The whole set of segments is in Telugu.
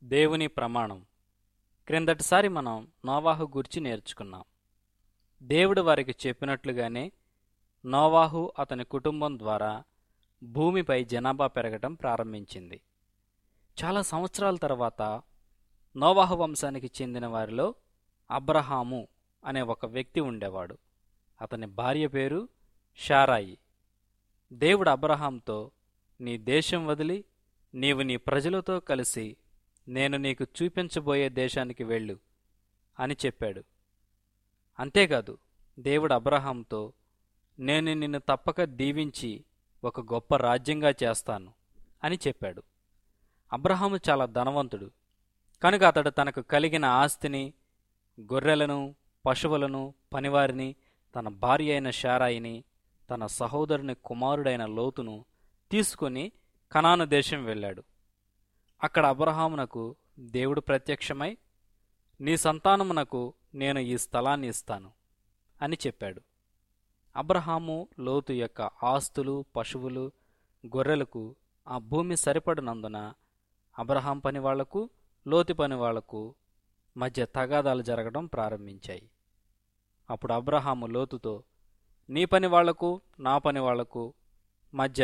దేవుని ప్రమాణం క్రిందటిసారి మనం నోవాహు గూర్చి నేర్చుకున్నాం దేవుడు వారికి చెప్పినట్లుగానే నోవాహు అతని కుటుంబం ద్వారా భూమిపై జనాభా పెరగటం ప్రారంభించింది చాలా సంవత్సరాల తర్వాత నోవాహు వంశానికి చెందిన వారిలో అబ్రహాము అనే ఒక వ్యక్తి ఉండేవాడు అతని భార్య పేరు షారాయి దేవుడు అబ్రహాంతో నీ దేశం వదిలి నీవు నీ ప్రజలతో కలిసి నేను నీకు చూపించబోయే దేశానికి వెళ్ళు అని చెప్పాడు అంతేకాదు దేవుడు అబ్రహాంతో నేను నిన్ను తప్పక దీవించి ఒక గొప్ప రాజ్యంగా చేస్తాను అని చెప్పాడు అబ్రహాము చాలా ధనవంతుడు కనుక అతడు తనకు కలిగిన ఆస్తిని గొర్రెలను పశువులను పనివారిని తన భార్య అయిన షారాయిని తన సహోదరుని కుమారుడైన లోతును తీసుకుని కనాను దేశం వెళ్ళాడు అక్కడ అబ్రహామునకు దేవుడు ప్రత్యక్షమై నీ సంతానమునకు నేను ఈ స్థలాన్ని ఇస్తాను అని చెప్పాడు అబ్రహాము లోతు యొక్క ఆస్తులు పశువులు గొర్రెలకు ఆ భూమి సరిపడినందున అబ్రహాం పని వాళ్లకు లోతు పని వాళ్లకు మధ్య తగాదాలు జరగడం ప్రారంభించాయి అప్పుడు అబ్రహాము లోతుతో నీ పని వాళ్లకు నా పని వాళ్లకు మధ్య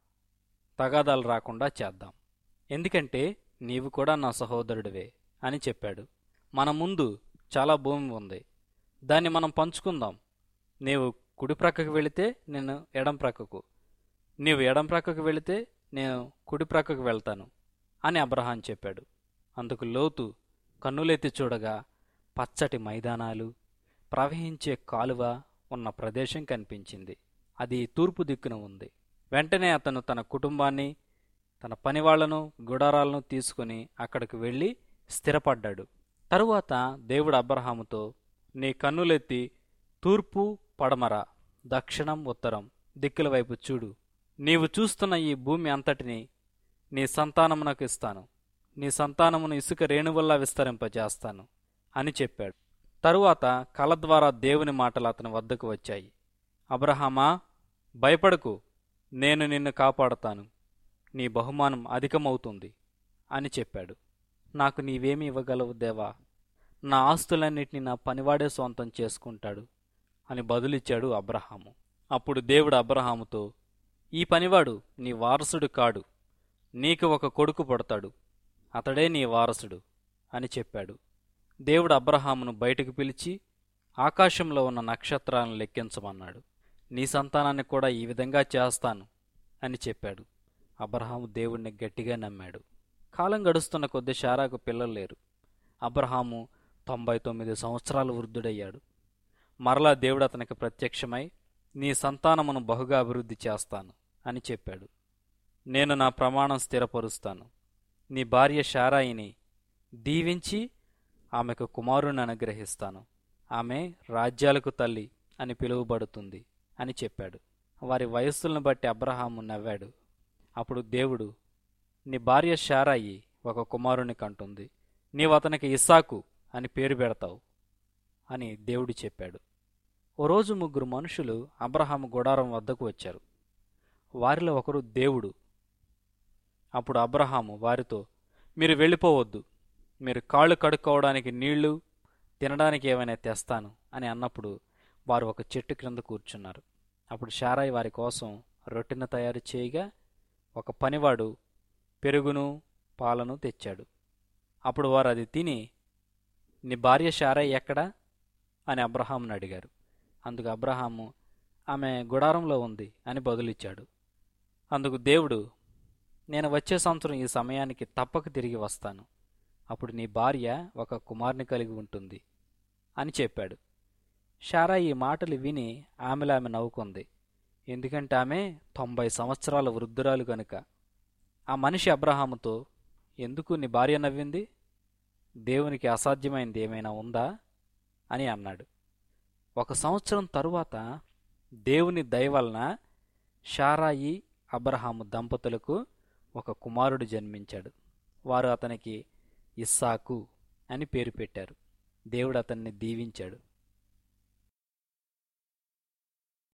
తగాదాలు రాకుండా చేద్దాం ఎందుకంటే నీవు కూడా నా సహోదరుడివే అని చెప్పాడు మన ముందు చాలా భూమి ఉంది దాన్ని మనం పంచుకుందాం నీవు కుడి ప్రక్కకు వెళితే నేను ఎడం ప్రక్కకు నీవు ఎడం ప్రక్కకు వెళితే నేను కుడి ప్రక్కకు వెళ్తాను అని అబ్రహాం చెప్పాడు అందుకు లోతు కన్నులెత్తి చూడగా పచ్చటి మైదానాలు ప్రవహించే కాలువ ఉన్న ప్రదేశం కనిపించింది అది తూర్పు దిక్కున ఉంది వెంటనే అతను తన కుటుంబాన్ని తన పనివాళ్లను గుడారాలను తీసుకుని అక్కడికి వెళ్ళి స్థిరపడ్డాడు తరువాత దేవుడు అబ్రహాముతో నీ కన్నులెత్తి తూర్పు పడమర దక్షిణం ఉత్తరం దిక్కుల వైపు చూడు నీవు చూస్తున్న ఈ భూమి అంతటిని నీ సంతానమునకు ఇస్తాను నీ సంతానమును ఇసుక రేణువల్లా విస్తరింపజేస్తాను అని చెప్పాడు తరువాత కల ద్వారా దేవుని మాటలు అతని వద్దకు వచ్చాయి అబ్రహామా భయపడకు నేను నిన్ను కాపాడతాను నీ బహుమానం అధికమవుతుంది అని చెప్పాడు నాకు నీవేమి ఇవ్వగలవు దేవా నా ఆస్తులన్నిటిని నా పనివాడే సొంతం చేసుకుంటాడు అని బదులిచ్చాడు అబ్రహాము అప్పుడు దేవుడు అబ్రహాముతో ఈ పనివాడు నీ వారసుడు కాడు నీకు ఒక కొడుకు పుడతాడు అతడే నీ వారసుడు అని చెప్పాడు దేవుడు అబ్రహామును బయటకు పిలిచి ఆకాశంలో ఉన్న నక్షత్రాలను లెక్కించమన్నాడు నీ సంతానాన్ని కూడా ఈ విధంగా చేస్తాను అని చెప్పాడు అబ్రహాము దేవుణ్ణి గట్టిగా నమ్మాడు కాలం గడుస్తున్న కొద్ది శారాకు పిల్లలు లేరు అబ్రహాము తొంభై తొమ్మిది సంవత్సరాలు వృద్ధుడయ్యాడు మరలా దేవుడు అతనికి ప్రత్యక్షమై నీ సంతానమును బహుగా అభివృద్ధి చేస్తాను అని చెప్పాడు నేను నా ప్రమాణం స్థిరపరుస్తాను నీ భార్య షారాయిని దీవించి ఆమెకు కుమారుని అనుగ్రహిస్తాను ఆమె రాజ్యాలకు తల్లి అని పిలువబడుతుంది అని చెప్పాడు వారి వయస్సులను బట్టి అబ్రహాము నవ్వాడు అప్పుడు దేవుడు నీ భార్య షారాయి ఒక కుమారుని కంటుంది నీవు అతనికి ఇస్సాకు అని పేరు పెడతావు అని దేవుడు చెప్పాడు ఓ రోజు ముగ్గురు మనుషులు అబ్రహాము గుడారం వద్దకు వచ్చారు వారిలో ఒకరు దేవుడు అప్పుడు అబ్రహాము వారితో మీరు వెళ్ళిపోవద్దు మీరు కాళ్ళు కడుక్కోవడానికి నీళ్లు తినడానికి ఏమైనా తెస్తాను అని అన్నప్పుడు వారు ఒక చెట్టు క్రింద కూర్చున్నారు అప్పుడు షారాయి వారి కోసం రొట్టెను తయారు చేయగా ఒక పనివాడు పెరుగును పాలను తెచ్చాడు అప్పుడు వారు అది తిని నీ భార్య షారాయి ఎక్కడా అని అబ్రహామును అడిగారు అందుకు అబ్రహాము ఆమె గుడారంలో ఉంది అని బదులిచ్చాడు అందుకు దేవుడు నేను వచ్చే సంవత్సరం ఈ సమయానికి తప్పక తిరిగి వస్తాను అప్పుడు నీ భార్య ఒక కుమార్ని కలిగి ఉంటుంది అని చెప్పాడు షారా ఈ మాటలు విని ఆమెలో ఆమె నవ్వుకుంది ఎందుకంటే ఆమె తొంభై సంవత్సరాల వృద్ధురాలు గనుక ఆ మనిషి అబ్రహాముతో ఎందుకు నీ భార్య నవ్వింది దేవునికి అసాధ్యమైంది ఏమైనా ఉందా అని అన్నాడు ఒక సంవత్సరం తరువాత దేవుని దయవలన షారాయి అబ్రహాము దంపతులకు ఒక కుమారుడు జన్మించాడు వారు అతనికి ఇస్సాకు అని పేరు పెట్టారు దేవుడు అతన్ని దీవించాడు